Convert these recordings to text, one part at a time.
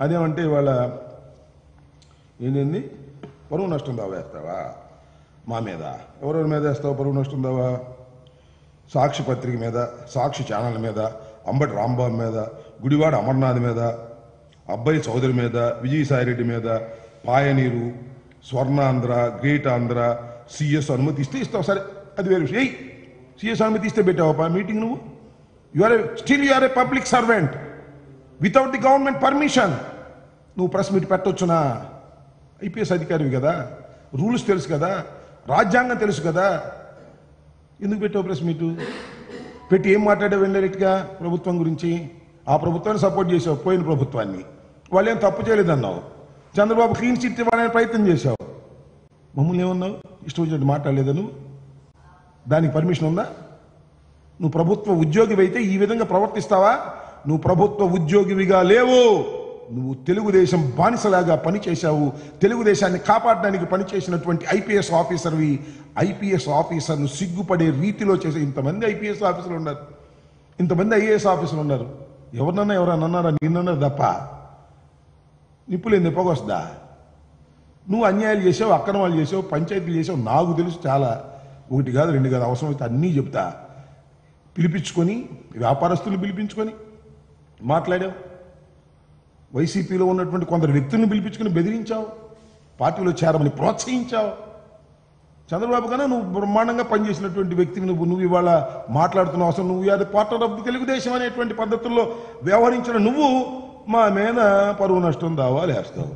అదేమంటే ఇవాళ ఏంటండి పరువు నష్టం దావా వేస్తావా మా మీద ఎవరెవరి మీద వేస్తావు పరువు నష్టం దావా సాక్షి పత్రిక మీద సాక్షి ఛానల్ మీద అంబటి రాంబాబు మీద గుడివాడ అమర్నాథ్ మీద అబ్బాయి చౌదరి మీద విజయసాయిరెడ్డి మీద pioneer Swarnandhra great Andhra CS అనుమతి ఇస్తే ఇస్తావు సరే అది వేరే విషయం ఏయ్ సిఎస్ అనుమతి ఇస్తే పెట్టావా మీటింగ్ నువ్వు you are still you are a public servant without the government permission నువ్వు ప్రెస్ మీట్ పెట్టొచ్చునా ఐపీఎస్ అధికారివి కదా రూల్స్ తెలుసు కదా రాజ్యాంగం తెలుసు కదా ఎందుకు పెట్టావు ప్రెస్ మీటు పెట్టి ఏం మాట్లాడావు ఇండైరెక్ట్గా ప్రభుత్వం గురించి ఆ ప్రభుత్వాన్ని సపోర్ట్ చేసావు పోయిన ప్రభుత్వాన్ని వాళ్ళు ఏం తప్పు చేయలేదన్నావు చంద్రబాబు క్లీన్ చిట్ ఇవ్వాలని ప్రయత్నం చేశావు మమ్మల్ని ఏమన్నావు ఇష్టం వచ్చినట్టు మాట్లాడలేదా నువ్వు దానికి పర్మిషన్ ఉందా నువ్వు ప్రభుత్వ ఉద్యోగివి అయితే ఈ విధంగా ప్రవర్తిస్తావా నువ్వు ప్రభుత్వ ఉద్యోగివిగా లేవు నువ్వు తెలుగుదేశం బానిసలాగా పనిచేశావు తెలుగుదేశాన్ని కాపాడడానికి పనిచేసినటువంటి ఐపీఎస్ ఆఫీసర్వి ఐపీఎస్ ఆఫీసర్ను సిగ్గుపడే రీతిలో చేసే ఇంతమంది ఐపీఎస్ ఆఫీసర్లు ఉన్నారు ఇంతమంది ఐఏఎస్ ఆఫీసర్లు ఉన్నారు ఎవరినన్నా ఎవరన్నా అన్నారా నిన్నన్నారు తప్ప నిప్పులేంది పొగొస్తుందా నువ్వు అన్యాయాలు చేసావు అక్రమాలు చేసావు పంచాయతీలు చేసావు నాకు తెలుసు చాలా ఒకటి కాదు రెండు కాదు అవసరమైతే అన్నీ చెప్తా పిలిపించుకొని వ్యాపారస్తులు పిలిపించుకొని మాట్లాడావు వైసీపీలో ఉన్నటువంటి కొందరు వ్యక్తులను పిలిపించుకొని బెదిరించావు పార్టీలో చేరమని ప్రోత్సహించావు చంద్రబాబు కన్నా నువ్వు బ్రహ్మాండంగా పనిచేసినటువంటి వ్యక్తివి నువ్వు నువ్వు ఇవాళ మాట్లాడుతున్న అవసరం నువ్వు అది పార్ట్నర్ ఆఫ్ ది తెలుగుదేశం అనేటువంటి పద్ధతుల్లో వ్యవహరించిన నువ్వు మా మీద పరువు నష్టం దావా లేస్తావు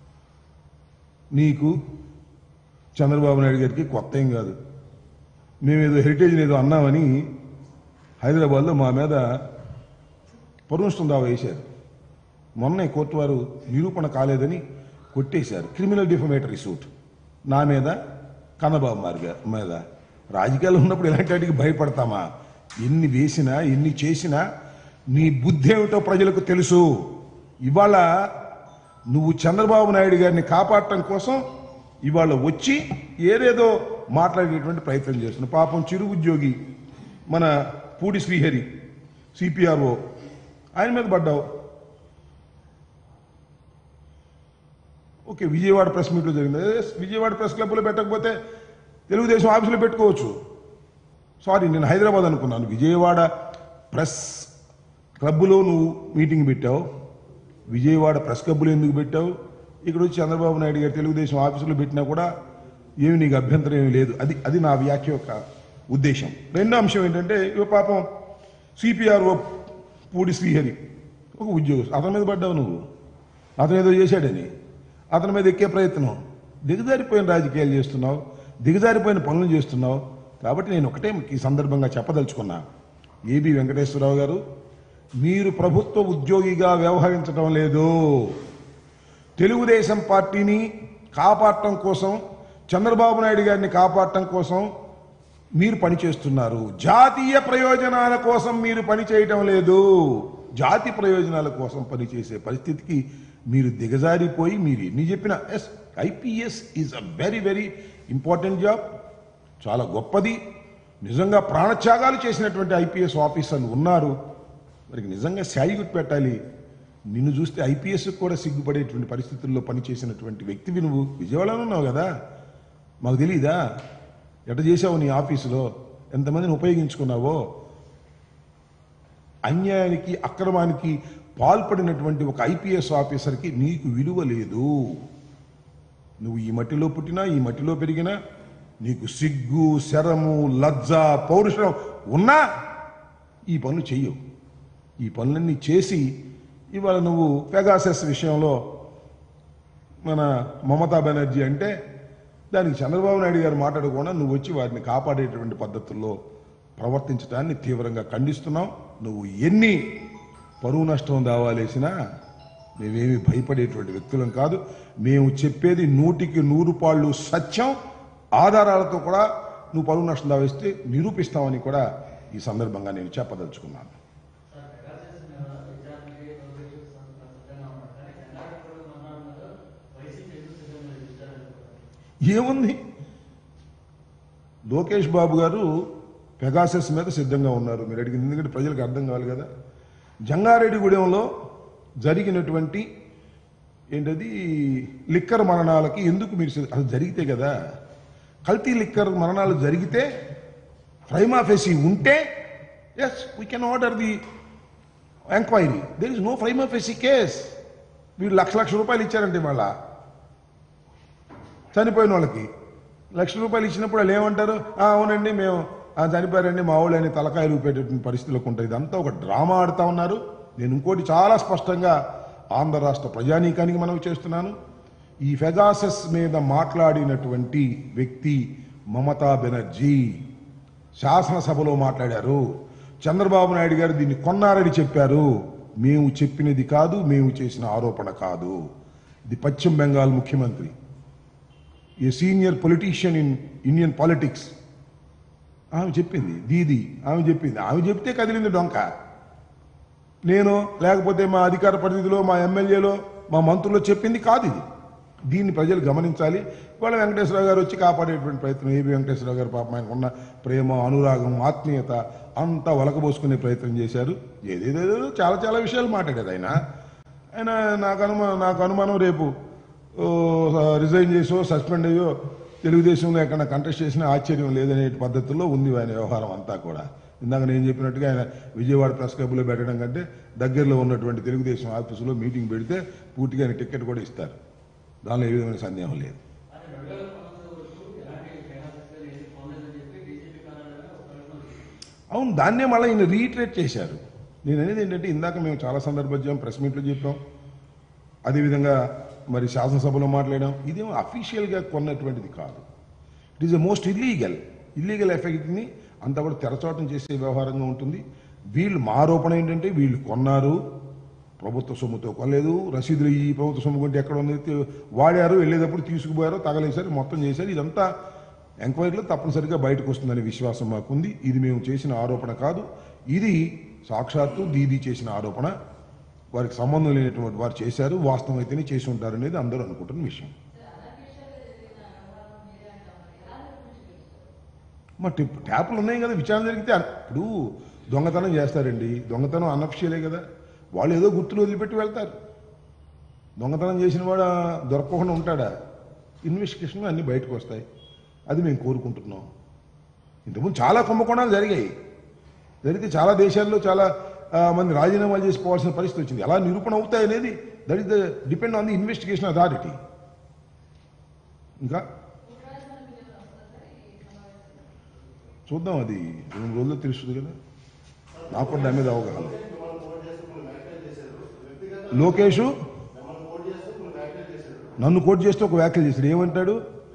నీకు చంద్రబాబు నాయుడు గారికి కొత్త ఏం కాదు మేమేదో హెరిటేజ్ ఏదో అన్నామని హైదరాబాద్లో మా మీద పరువు దావా వేశారు మొన్న కోర్టు వారు నిరూపణ కాలేదని కొట్టేశారు క్రిమినల్ డిఫమేటరీ సూట్ నా మీద కన్నబాబు మార్గ మీద రాజకీయాలు ఉన్నప్పుడు ఇలాంటి వాటికి భయపడతామా ఎన్ని వేసినా ఎన్ని చేసినా నీ బుద్ధి ఏమిటో ప్రజలకు తెలుసు ఇవాళ నువ్వు చంద్రబాబు నాయుడు గారిని కాపాడటం కోసం ఇవాళ వచ్చి ఏదేదో మాట్లాడేటువంటి ప్రయత్నం చేస్తున్నావు పాపం చిరు ఉద్యోగి మన పూడి శ్రీహరి సిపిఆర్ఓ ఆయన మీద పడ్డావు ఓకే విజయవాడ ప్రెస్ మీట్లో జరిగింది ఏ, విజయవాడ ప్రెస్ క్లబ్లో పెట్టకపోతే తెలుగుదేశం ఆఫీసులో పెట్టుకోవచ్చు సారీ నేను హైదరాబాద్ అనుకున్నాను విజయవాడ ప్రెస్ క్లబ్లో నువ్వు మీటింగ్ పెట్టావు విజయవాడ ప్రెస్ క్లబ్లో ఎందుకు పెట్టావు ఇక్కడ వచ్చి చంద్రబాబు నాయుడు గారు తెలుగుదేశం ఆఫీసులో పెట్టినా కూడా ఏమి నీకు అభ్యంతరం ఏమి లేదు అది అది నా వ్యాఖ్య యొక్క ఉద్దేశం రెండో అంశం ఏంటంటే ఇవ పాపం సిపిఆర్ఓ పూడి శ్రీహరి ఒక ఉద్యోగం అతని మీద పడ్డావు నువ్వు అతను ఏదో చేశాడని అతని మీద ఎక్కే ప్రయత్నం దిగజారిపోయిన రాజకీయాలు చేస్తున్నావు దిగజారిపోయిన పనులు చేస్తున్నావు కాబట్టి నేను ఒకటే మీకు ఈ సందర్భంగా చెప్పదలుచుకున్నా ఏబి వెంకటేశ్వరరావు గారు మీరు ప్రభుత్వ ఉద్యోగిగా వ్యవహరించడం లేదు తెలుగుదేశం పార్టీని కాపాడటం కోసం చంద్రబాబు నాయుడు గారిని కాపాడటం కోసం మీరు పనిచేస్తున్నారు జాతీయ ప్రయోజనాల కోసం మీరు పనిచేయటం లేదు జాతి ప్రయోజనాల కోసం పనిచేసే పరిస్థితికి మీరు దిగజారిపోయి మీరు ఎన్ని చెప్పినా yes IPS is a very very important job చాలా గొప్పది నిజంగా ప్రాణత్యాగాలు చేసినటువంటి ఐపీఎస్ ఆఫీసర్లు ఉన్నారు వారికి నిజంగా శాయిగుట్ పెట్టాలి నిన్ను చూస్తే ఐపీఎస్ కూడా సిగ్గుపడేటువంటి పరిస్థితుల్లో పనిచేసినటువంటి వ్యక్తివి నువ్వు విజయవాడలో ఉన్నావు కదా మాకు తెలియదా ఎట చేసావు నీ ఆఫీసులో ఎంతమందిని ఉపయోగించుకున్నావో అన్యాయానికి అక్రమానికి పాల్పడినటువంటి ఒక ఐపీఎస్ ఆఫీసర్కి నీకు విలువ లేదు నువ్వు ఈ మట్టిలో పుట్టినా ఈ మట్టిలో పెరిగినా నీకు సిగ్గు శరము లజ్జ పౌరుషం ఉన్నా ఈ పనులు చెయ్యవు ఈ పనులన్నీ చేసి ఇవాళ నువ్వు పెగాసెస్ విషయంలో మన మమతా బెనర్జీ అంటే దానికి చంద్రబాబు నాయుడు గారు మాట్లాడకుండా నువ్వు వచ్చి వారిని కాపాడేటువంటి పద్ధతుల్లో ప్రవర్తించడాన్ని తీవ్రంగా ఖండిస్తున్నావు నువ్వు ఎన్ని పరువు నష్టం దావాలేసినా మేమేమి భయపడేటువంటి వ్యక్తులం కాదు మేము చెప్పేది నూటికి నూరు పాళ్ళు సత్యం ఆధారాలతో కూడా నువ్వు పరువు నష్టం దావేస్తే నిరూపిస్తామని కూడా ఈ సందర్భంగా నేను చెప్పదలుచుకున్నాను ఏముంది లోకేష్ బాబు గారు పెగాసెస్ మీద సిద్ధంగా ఉన్నారు మీరు అడిగింది ఎందుకంటే ప్రజలకు అర్థం కావాలి కదా జంగారెడ్డిగూడెంలో జరిగినటువంటి ఏంటది లిక్కర్ మరణాలకి ఎందుకు మీరు సి- అది జరిగితే కదా కల్తీ లిక్కర్ మరణాలు జరిగితే ప్రైమాఫెసి ఉంటే yes we can order the enquiry there is no prima facie వీళ్ళు లక్ష లక్ష రూపాయలు ఇచ్చారంటే మళ్ళా చనిపోయిన వాళ్ళకి లక్ష రూపాయలు ఇచ్చినప్పుడు వాళ్ళు ఏమంటారు "ఆ, అవునండి మేము ఆ, చనిపోయారండి మా వాళ్ళు అని తలకాయలు ఊపేటటువంటి పరిస్థితులకు ఉంటుంది ఇదంతా ఒక డ్రామా ఆడుతా ఉన్నారు నేను ఇంకోటి చాలా స్పష్టంగా ఆంధ్ర రాష్ట్ర ప్రజానీకానికి మనవి చేస్తున్నాను ఈ ఫెగాసస్ మీద మాట్లాడినటువంటి వ్యక్తి మమతా బెనర్జీ శాసనసభలో మాట్లాడారు చంద్రబాబు నాయుడు గారు దీన్ని కొన్నారని చెప్పారు మేము చెప్పినది కాదు మేము చేసిన ఆరోపణ కాదు ఇది పశ్చిమ బెంగాల్ ముఖ్యమంత్రి a senior politician in Indian politics ఆమె చెప్పింది దీది ఆమె చెప్పింది ఆమె చెప్తే కదిలింది డొంక నేను లేకపోతే మా అధికార పరిధిలో మా ఎమ్మెల్యేలో మా మంత్రులు చెప్పింది కాదు ఇది దీన్ని ప్రజలు గమనించాలి ఇవాళ వెంకటేశ్వరరావు గారు వచ్చి కాపాడేటువంటి ప్రయత్నం ఏబి వెంకటేశ్వరరావు గారు పాపం ఆయనకు ఉన్న ప్రేమ అనురాగం ఆత్మీయత అంతా వలకబోసుకునే ప్రయత్నం చేశారు ఏదేదేదో చాలా చాలా విషయాలు మాట్లాడారు ఆయన ఆయన నాకు అనుమానం నాకు అనుమానం రేపు ఓ, రిజైన్ చేసో సస్పెండ్ అయ్యో తెలుగుదేశంలో ఎక్కడ కంటెస్ట్ చేసినా ఆశ్చర్యం లేదనే పద్ధతుల్లో ఉంది ఆయన వ్యవహారం అంతా కూడా ఇందాక నేను చెప్పినట్టుగా ఆయన విజయవాడ ప్రెస్ క్లబ్లో పెట్టడం కంటే దగ్గరలో ఉన్నటువంటి తెలుగుదేశం ఆఫీసులో మీటింగ్ పెడితే పూర్తిగా ఆయన టికెట్ కూడా ఇస్తారు దానిలో ఏ విధమైన సందేహం లేదు అవును దాన్నే మళ్ళీ ఈయన రీట్రేట్ చేశారు నేను అనేది ఏంటంటే ఇందాక మేము చాలా సందర్భం ప్రెస్ మీట్లో చెప్పాం అదేవిధంగా మరి శాసనసభలో మాట్లాడాం ఇదేమో అఫీషియల్గా కొన్నటువంటిది కాదు it is the most illegal illegal ఎఫెక్ట్ని అంతా కూడా తెరచాటం చేసే వ్యవహారంగా ఉంటుంది వీళ్ళు మా ఆరోపణ ఏంటంటే వీళ్ళు కొన్నారు ప్రభుత్వ సొమ్ముతో కొనలేదు రసీదులు ఈ ప్రభుత్వ సొమ్ము కొంటే ఎక్కడ ఉంది తె- వాడారు వెళ్ళేటప్పుడు తీసుకుపోయారు తగలేశారు మొత్తం చేశారు ఇదంతా ఎంక్వైరీలో తప్పనిసరిగా బయటకు వస్తుందనే విశ్వాసం మాకుంది ఇది మేము చేసిన ఆరోపణ కాదు ఇది సాక్షాత్తు దీదీ చేసిన ఆరోపణ వారికి సంబంధం లేనటువంటి వారు చేశారు వాస్తవం అయితేనే చేసి ఉంటారు అనేది అందరూ అనుకుంటున్న విషయం మా టిప్ ట్యాపులు ఉన్నాయి కదా విచారణ జరిగితే అన్- ఇప్పుడు దొంగతనం చేస్తారండి దొంగతనం అనఫిషియలే కదా వాళ్ళు ఏదో గుర్తులు వదిలిపెట్టి వెళ్తారు దొంగతనం చేసిన వాడు ఆ, దొరకకుండా ఉంటాడా ఇన్వెస్టిగేషన్ అన్నీ బయటకు వస్తాయి అది మేము కోరుకుంటున్నాం ఇంతకుముందు చాలా కుంభకోణాలు జరిగాయి జరిగితే చాలా దేశాల్లో చాలా ఆ, మంది రాజీనామాలు చేసుకోవాల్సిన పరిస్థితి వచ్చింది ఎలా నిరూపణ అవుతాయి అనేది that is the depend on the investigation authority ఇంకా చూద్దాం అది రెండు రోజుల్లో తెలుస్తుంది కదా నాకు కూడా దాని మీద అవగాహన లోకేష్ నన్ను కోట్ చేస్తే ఒక వ్యాఖ్యలు చేశాడు ఏమంటాడు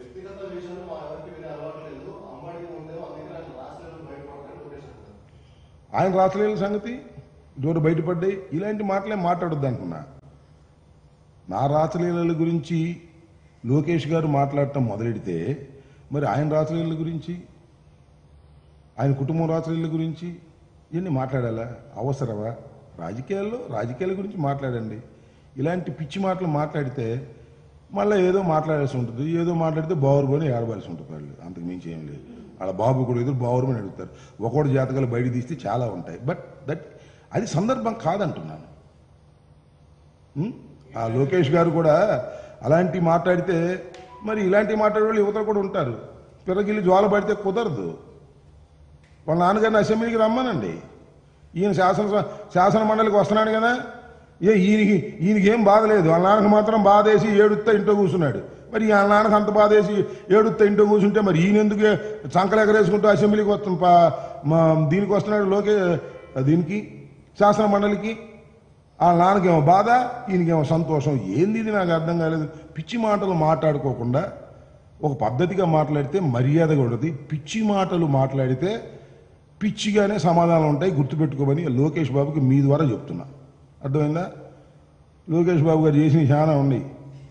ఆయన రాసలేని సంగతి డోర్ బయటపడ్డాయి ఇలాంటి మాటలే మాట్లాడొద్దు అంటున్నా నా రాసలీలల గురించి లోకేష్ గారు మాట్లాడటం మొదలెడితే మరి ఆయన రాసలీలల గురించి ఆయన కుటుంబం రాసలీల గురించి ఇవన్నీ మాట్లాడాలా అవసరమా రాజకీయాల్లో రాజకీయాల గురించి మాట్లాడండి ఇలాంటి పిచ్చి మాటలు మాట్లాడితే మళ్ళీ ఏదో మాట్లాడాల్సి ఉంటుంది ఏదో మాట్లాడితే బావురుమని ఏడవలసి ఉంటుంది వాళ్ళు అంతకు మించి ఏం లేదు వాళ్ళ బాబు కూడా ఎదురు బావురుమని అడుగుతారు ఒకటి జాతకాలు బయట తీస్తే చాలా ఉంటాయి బట్ దట్ అది సందర్భం కాదంటున్నాను ఉం? ఆ లోకేష్ గారు కూడా అలాంటి మాట్లాడితే మరి ఇలాంటి మాట్లాడే వాళ్ళు యువత కూడా ఉంటారు పిల్లగిల్లి జ్వాల పడితే కుదరదు వాళ్ళ నాన్నగారిని అసెంబ్లీకి రమ్మనండి ఈయన శాసన శాసన మండలికి వస్తున్నాడు కదా ఏ ఈయనకి ఈయనకి ఏం బాధ లేదు వాళ్ళ నాన్నకి మాత్రం బాధ వేసి ఏడుస్తా ఇంట్లో కూర్చున్నాడు మరి వాళ్ళ నాన్నకి అంత బాధ వేసి ఏడుస్తా ఇంట్లో కూర్చుంటే మరి ఈయన ఎందుకు చంకలు ఎగరేసుకుంటూ అసెంబ్లీకి వస్తాం పా- మా దీనికి వస్తున్నాడు లోకే దీనికి శాసన మండలికి వాళ్ళ నాన్నకేమో బాధ ఈయనకేమో సంతోషం ఏంది ఇది నాకు అర్థం కాలేదు పిచ్చి మాటలు మాట్లాడుకోకుండా ఒక పద్ధతిగా మాట్లాడితే మర్యాదగా ఉండదు పిచ్చి మాటలు మాట్లాడితే పిచ్చిగానే సమాధానం ఉంటాయి గుర్తుపెట్టుకోమని లోకేష్ బాబుకి మీ ద్వారా చెప్తున్నా అర్థమైందా లోకేష్ బాబు గారు చేసిన చాలా ఉన్నాయి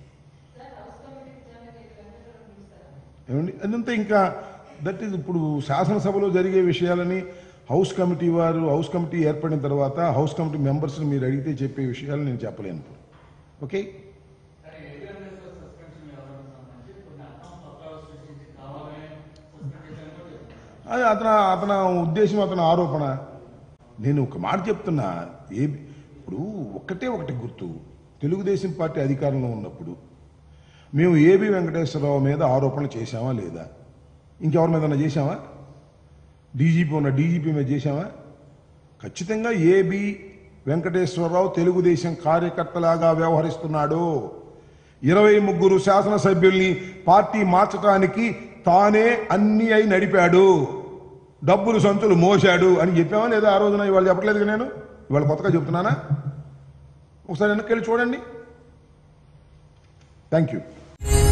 ఏమండి అదంతా ఇంకా దట్ ఈజ్ ఇప్పుడు శాసనసభలో జరిగే విషయాలని హౌస్ కమిటీ వారు హౌస్ కమిటీ ఏర్పడిన తర్వాత హౌస్ కమిటీ మెంబర్స్ని మీరు అడిగితే చెప్పే విషయాలు నేను చెప్పలేను ఇప్పుడు ఓకే అది అతను అతని ఉద్దేశం అతని ఆరోపణ నేను ఒక మాట చెప్తున్నా ఏ ఇప్పుడు ఒక్కటే ఒకటి గుర్తు తెలుగుదేశం పార్టీ అధికారంలో ఉన్నప్పుడు మేము ఏబి వెంకటేశ్వరరావు మీద ఆరోపణలు చేశామా లేదా ఇంకెవరి మీద చేశామా డీజీపీ ఉన్న డీజీపీ మీద చేశామా ఖచ్చితంగా ఏబి వెంకటేశ్వరరావు తెలుగుదేశం కార్యకర్తలాగా వ్యవహరిస్తున్నాడు ఇరవై ముగ్గురు శాసనసభ్యుల్ని పార్టీ మార్చడానికి తానే అన్ని అయి నడిపాడు డబ్బులు సంచులు మోశాడు అని చెప్పామా లేదా ఆ రోజున ఇవాళ చెప్పట్లేదు నేను ఇవాళ కొత్తగా చెప్తున్నానా ఒకసారి వెనక్కి వెళ్ళి చూడండి థ్యాంక్ యూ